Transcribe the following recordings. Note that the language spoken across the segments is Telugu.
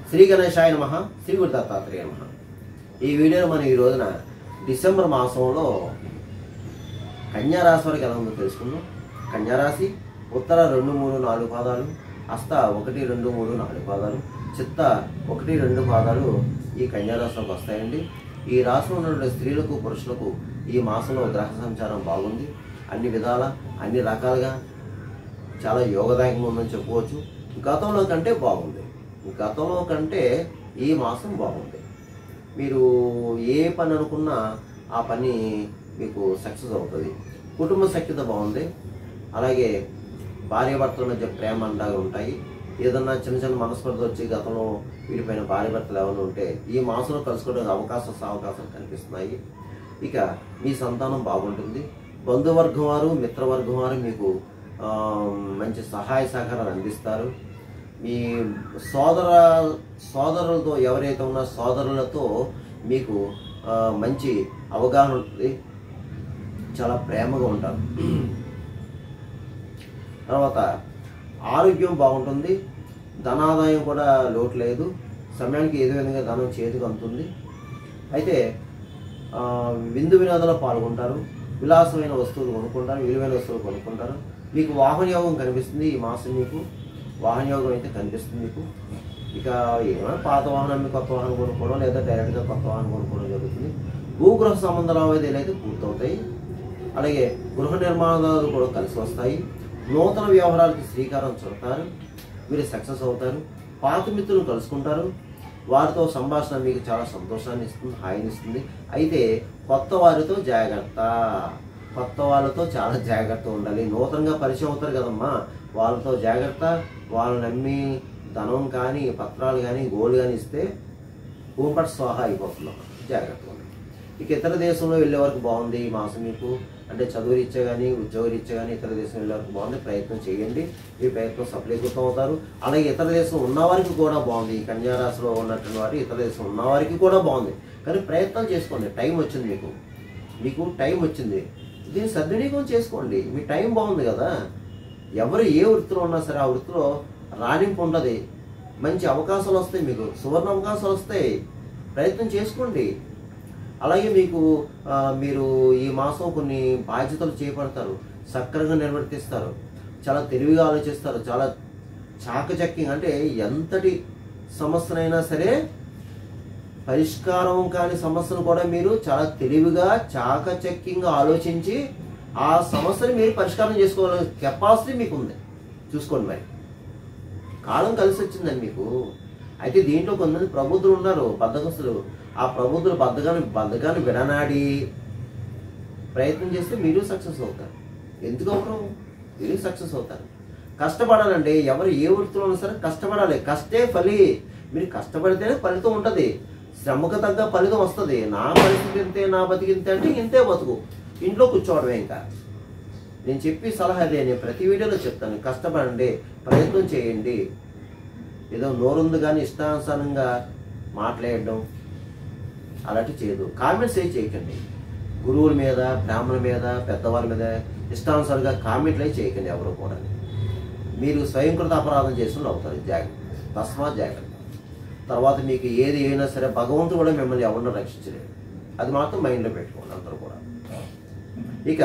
శ్రీ గణేశాయ నమ శ్రీ గురు దత్తాత్రేయ నమ ఈ వీడియోలో మనం ఈ రోజున డిసెంబర్ మాసంలో కన్యారాశి వారికి ఎలా ఉందో తెలుసుకుందాం కన్యారాశి ఉత్తర రెండు మూడు నాలుగు పాదాలు హస్త ఒకటి రెండు మూడు నాలుగు పాదాలు చిత్త ఒకటి రెండు పాదాలు ఈ కన్యారాశిలోకి వస్తాయండి ఈ రాశిలో ఉన్నటువంటి స్త్రీలకు పురుషులకు ఈ మాసంలో గ్రహ సంచారం బాగుంది అన్ని విధాల అన్ని రకాలుగా చాలా యోగదాయకంగా ఉందని చెప్పుకోవచ్చు గతంలో కంటే బాగుంది గతంలో కంటే ఈ మాసం బాగుంది మీరు ఏ పని అనుకున్నా ఆ పని మీకు సక్సెస్ అవుతుంది కుటుంబ సఖ్యత బాగుంది అలాగే భార్యాభర్తల మధ్య ప్రేమ అండగా ఉంటాయి ఏదన్నా చిన్న చిన్న మనస్పర్ధ వచ్చి గతంలో వీడిపోయిన భార్యాభర్తలు ఎవరు ఉంటే ఈ మాసంలో కలుసుకోవడానికి అవకాశం అవకాశాలు కనిపిస్తున్నాయి ఇక మీ సంతానం బాగుంటుంది బంధువర్గం వారు మిత్రవర్గం వారు మీకు ఆ, మంచి సహాయ సహకారాలు అందిస్తారు మీ సోదర సోదరులతో ఎవరైతే ఉన్న సోదరులతో మీకు ఆ, మంచి అవగాహన ఉంటుంది చాలా ప్రేమగా ఉంటారు తర్వాత ఆరోగ్యం బాగుంటుంది ధనాదాయం కూడా లోటు లేదు సమయానికి ఏదో విధంగా ధనం చేతికి అందుతుంది అయితే ఆ, విందు వినోదాల్లో పాల్గొంటారు విలాసమైన వస్తువులు కొనుక్కుంటారు విలువైన వస్తువులు కొనుక్కుంటారు మీకు వాహన యోగం కనిపిస్తుంది ఈ మాసం మీకు వాహన యోగం అయితే కనిపిస్తుంది మీకు ఇక ఏమైనా పాత వాహనం మీ కొత్త వాహనం కొనుక్కోవడం లేదా డైరెక్ట్గా కొత్త వాహనం కొనుక్కోవడం జరుగుతుంది భూగృహ సంబంధ లావాదేవీలు అయితే పూర్తవుతాయి అలాగే గృహ నిర్మాణాలు కూడా కలిసి వస్తాయి నూతన వ్యవహారాలకి శ్రీకారం చుడతారు మీరు సక్సెస్ అవుతారు పాత మిత్రులను కలుసుకుంటారు వారితో సంభాషణ మీకు చాలా సంతోషాన్ని ఇస్తుంది హాయిని ఇస్తుంది అయితే కొత్త వారితో జాగ్రత్త కొత్త వాళ్ళతో చాలా జాగ్రత్త ఉండాలి నూతనంగా పరిచయం అవుతారు కదమ్మా వాళ్ళతో జాగ్రత్త వాళ్ళు నమ్మి ధనం కానీ పత్రాలు కానీ గోల్డ్ కానీ ఇస్తే భూపట్ స్వాహ అయిపోతున్నాం జాగ్రత్తగా ఉండండి ఇక ఇతర దేశంలో వెళ్ళే వరకు బాగుంది ఈ మాసం మీకు అంటే చదువు రీత్యా కానీ ఉద్యోగ రీత్యా కానీ ఇతర దేశం వెళ్ళే వరకు బాగుంది ప్రయత్నం చేయండి ఈ ప్రయత్నం సఫలీకృతం అవుతారు అలాగే ఇతర దేశం ఉన్నవారికి కూడా బాగుంది ఈ కన్యారాశిలో ఉన్నటువంటి వారు ఇతర దేశం ఉన్నవారికి కూడా బాగుంది కానీ ప్రయత్నం చేసుకోండి టైం వచ్చింది మీకు మీకు టైం వచ్చింది దీన్ని సద్వినియోగం చేసుకోండి మీ టైం బాగుంది కదా ఎవరు ఏ వృత్తిలో ఉన్నా సరే ఆ వృత్తిలో రాణింపు ఉంటుంది మంచి అవకాశాలు వస్తాయి మీకు సువర్ణ అవకాశాలు వస్తాయి ప్రయత్నం చేసుకోండి అలాగే మీకు ఆ, మీరు ఈ మాసం కొన్ని బాధ్యతలు చేపడతారు సక్రమంగా నిర్వర్తిస్తారు చాలా తెలివిగా ఆలోచిస్తారు చాలా చాకచక్యంగా అంటే ఎంతటి సమస్యనైనా సరే పరిష్కారం కాని సమస్యను కూడా మీరు చాలా తెలివిగా చాకచక్యంగా ఆలోచించి ఆ సమస్యని మీరు పరిష్కారం చేసుకోగల కెపాసిటీ మీకు ఉంది చూసుకోండి మరి కాలం కలిసి వచ్చిందండి మీకు అయితే దీంట్లో కొంతమంది ప్రబుద్ధులు ఉన్నారు బద్దకస్తులు ఆ ప్రబుద్ధులు బద్దగాని బద్దగాని విడనాడి ప్రయత్నం చేస్తే మీరు సక్సెస్ అవుతారు ఎందుకు అవరు మీరు సక్సెస్ అవుతారు కష్టపడాలండి ఎవరు ఏ వృత్తిలో ఉన్నా సరే కష్టపడాలి కష్టే ఫలి మీరు కష్టపడితేనే ఫలితం ఉంటుంది శ్రమకు తగ్గ ఫలితం వస్తుంది నా పరిస్థితి ఇంతే నా బతికింతే అంటే ఇంతే బతుకు ఇంట్లో కూర్చోవడమే ఇంకా నేను చెప్పి సలహా అదే నేను ప్రతి వీడియోలో చెప్తాను కష్టపడండి ప్రయత్నం చేయండి ఏదో నోరుంది కానీ ఇష్టానుసారంగా మాట్లాడడం అలాంటి చేయదు కామెంట్స్ ఏ చేయకండి గురువుల మీద బ్రాహ్మణుల మీద పెద్దవాళ్ళ మీద ఇష్టానుసారంగా కామెంట్లు అయి చేయకండి ఎవరు కూడా మీరు స్వయంకృత అపరాధం చేసిన అవుతారు జాగ్రత్త తస్మాత్ జాగ్రత్త తర్వాత మీకు ఏది అయినా సరే భగవంతుడు కూడా మిమ్మల్ని ఎవరినో రక్షించలేడు అది మాత్రం మైండ్లో పెట్టుకోండి అందరూ కూడా ఇక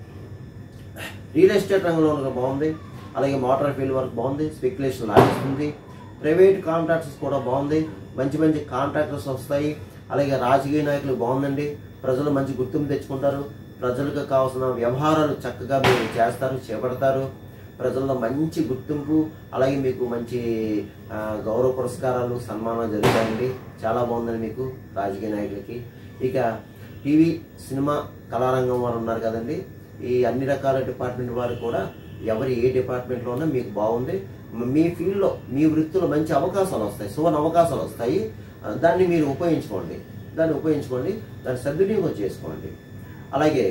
రియల్ ఎస్టేట్ రంగంలో ఉన్న బాగుంది అలాగే మోటార్ ఫీల్డ్ వర్క్ బాగుంది స్పెక్యులేషన్ లాగిస్తుంది ప్రైవేట్ కాంట్రాక్టర్స్ కూడా బాగుంది మంచి మంచి కాంట్రాక్టర్స్ వస్తాయి అలాగే రాజకీయ నాయకులు బాగుందండి ప్రజలు మంచి గుర్తింపు తెచ్చుకుంటారు ప్రజలకు కావాల్సిన వ్యవహారాలు చక్కగా మీరు చేస్తారు చేపడతారు ప్రజల్లో మంచి గుర్తింపు అలాగే మీకు మంచి ఆ, గౌరవ పురస్కారాలు సన్మానాలు జరుగుతాయండి చాలా బాగుందండి మీకు రాజకీయ నాయకులకి ఇక టీవీ సినిమా కళారంగం వారు ఉన్నారు కదండి ఈ అన్ని రకాల డిపార్ట్మెంట్ వారు కూడా ఎవరు ఏ డిపార్ట్మెంట్లో ఉన్నా మీకు బాగుంది మ- మీ ఫీల్డ్లో మీ వృత్తిలో మంచి అవకాశాలు వస్తాయి సువర్ణ అవకాశాలు వస్తాయి ఆ, దాన్ని మీరు ఉపయోగించుకోండి దాన్ని ఉపయోగించుకోండి దాన్ని సద్వినియోగం చేసుకోండి అలాగే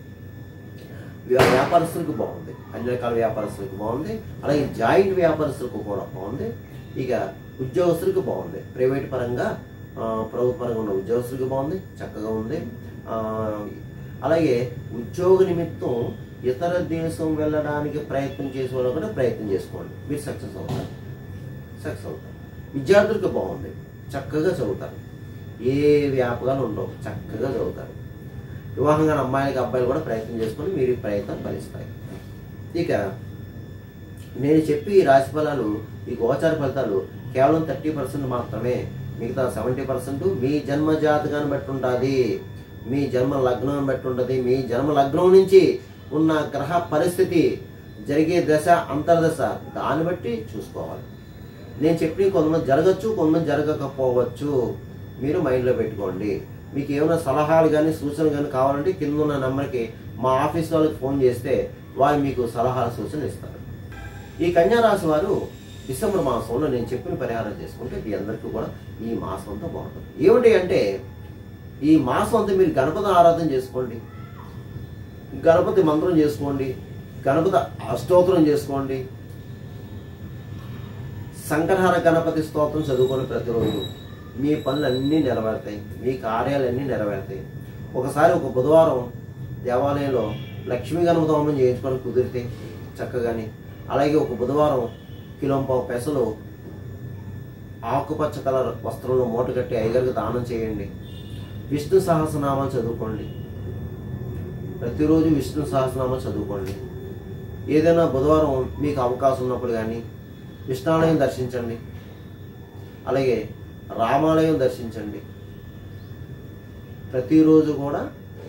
వ్యా- వ్యాపారస్తులకు బాగుంది అన్ని రకాల వ్యాపారస్తులకు బాగుంది అలాగే జాయింట్ వ్యాపారస్తులకు కూడా బాగుంది ఇక ఉద్యోగస్తులకు బాగుంది ప్రైవేట్ పరంగా ఆ, ప్రభుత్వ పరంగా ఉన్న ఉద్యోగస్తులకు బాగుంది చక్కగా ఉంది ఆ, అలాగే ఉద్యోగ నిమిత్తం ఇతర దేశం వెళ్ళడానికి ప్రయత్నం చేసే వాళ్ళు కూడా ప్రయత్నం చేసుకోండి మీరు సక్సెస్ అవుతారు సక్సెస్ అవుతారు విద్యార్థులకు బాగుంది చక్కగా చదువుతారు ఏ వ్యాపకాలు ఉండవు చక్కగా చదువుతారు వివాహం కాని అమ్మాయిలకి అబ్బాయిలు కూడా ప్రయత్నం చేసుకొని మీరు ఈ ప్రయత్నం ఫలిస్తాయి ఇక నేను చెప్పి ఈ రాశి ఫలాలు ఈ గోచార ఫలితాలు కేవలం థర్టీ పర్సెంట్ మాత్రమే మిగతా సెవెంటీ పర్సెంట్ మీ జన్మ జాతకాన్ని బట్టి ఉంటుంది మీ జన్మ లగ్నం బట్టి ఉంటుంది మీ జన్మ లగ్నం నుంచి ఉన్న గ్రహ పరిస్థితి జరిగే దశ అంతర్దశ దాన్ని బట్టి చూసుకోవాలి నేను చెప్పిన కొంతమంది జరగచ్చు కొంతమంది జరగకపోవచ్చు మీరు మైండ్లో పెట్టుకోండి మీకు ఏమైనా సలహాలు కానీ సూచనలు కానీ కావాలంటే కింద ఉన్న నెంబర్కి మా ఆఫీస్ వాళ్ళకి ఫోన్ చేస్తే వారు మీకు సలహాల సూచనలు ఇస్తారు ఈ కన్యా రాశి వారు డిసెంబర్ మాసంలో నేను చెప్పిన పరిహారం చేసుకుంటే మీ అందరికీ కూడా ఈ మాసం అంతా బాగుంటుంది ఏమిటి అంటే ఈ మాసం అంతా మీరు గణపతి ఆరాధన చేసుకోండి గణపతి మంత్రం చేసుకోండి గణపతి అష్టోత్తరం చేసుకోండి సంకటహర గణపతి స్తోత్రం చదువుకొని ప్రతిరోజు మీ పనులన్నీ నెరవేరుతాయి మీ కార్యాలన్నీ నెరవేరుతాయి ఒకసారి ఒక బుధవారం దేవాలయంలో లక్ష్మీ గణపతి హోమం చేయించుకొని కుదిరితే చక్కగాని అలాగే ఒక బుధవారం కిలోంపావు పెసలు ఆకుపచ్చ కలర్ వస్త్రంలో మూట కట్టి ఐగరికి దానం చేయండి విష్ణు సహస్రనామాలు చదువుకోండి ప్రతిరోజు విష్ణు సహస్రనామాలు చదువుకోండి ఏదైనా బుధవారం మీకు అవకాశం ఉన్నప్పుడు కానీ కృష్ణాలయం దర్శించండి అలాగే రామాలయం దర్శించండి ప్రతిరోజు కూడా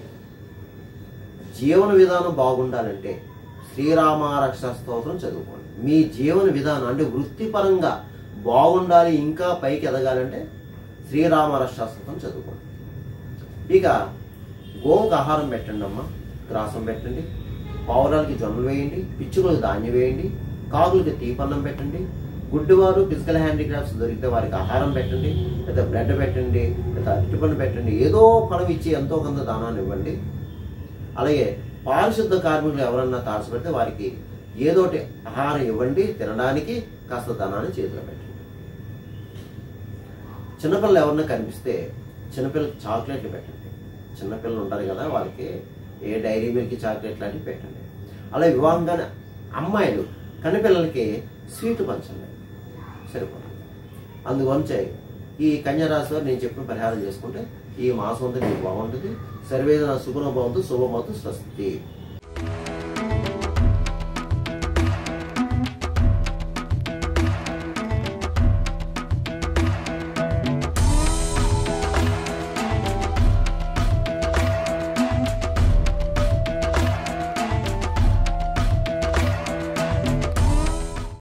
జీవన విధానం బాగుండాలంటే శ్రీరామారక్ష స్తోత్రం చదువుకోండి మీ జీవన విధానం అంటే వృత్తిపరంగా బాగుండాలి ఇంకా పైకి ఎదగాలంటే శ్రీరామరక్ష స్తోత్రం చదువుకోండి ఇక గోవుకు ఆహారం పెట్టండి అమ్మ గ్రాసం పెట్టండి పావురాలకి జొన్నలు వేయండి పిచ్చుకలకు ధాన్యం వేయండి కాకులకి తీపన్నం పెట్టండి గుడ్డివారు ఫిజికల్ హ్యాండిక్రాఫ్ట్స్ దొరికితే వారికి ఆహారం పెట్టండి లేదా బ్రెడ్ పెట్టండి లేదా అరటిపండు పెట్టండి ఏదో ఫలం ఇచ్చి ఎంతో కొంత దానాన్ని ఇవ్వండి అలాగే పారిశుద్ధ కార్మికులు ఎవరన్నా తారసపెడితే వారికి ఏదోటి ఆహారం ఇవ్వండి తినడానికి కాస్త ధనాన్ని చేతిలో పెట్టండి చిన్నపిల్లలు ఎవరన్నా కనిపిస్తే చిన్నపిల్లలకి చాక్లెట్లు పెట్టండి చిన్నపిల్లలు ఉంటారు కదా వాళ్ళకి ఏ డైరీ మిల్క్ చాక్లెట్ లాంటివి పెట్టండి అలా వివాహం కానీ అమ్మాయిలు కన్నపిల్లలకి స్వీట్ పంచండి సరిపోతుంది అందుగురించి ఈ కన్యా రాశి వారు నేను చెప్పిన పరిహారం చేసుకుంటే ఈ మాసం అంతా మీకు బాగుంటుంది సర్వేదన శుభన బాగుంటుంది శుభమవుతుంది స్వస్తి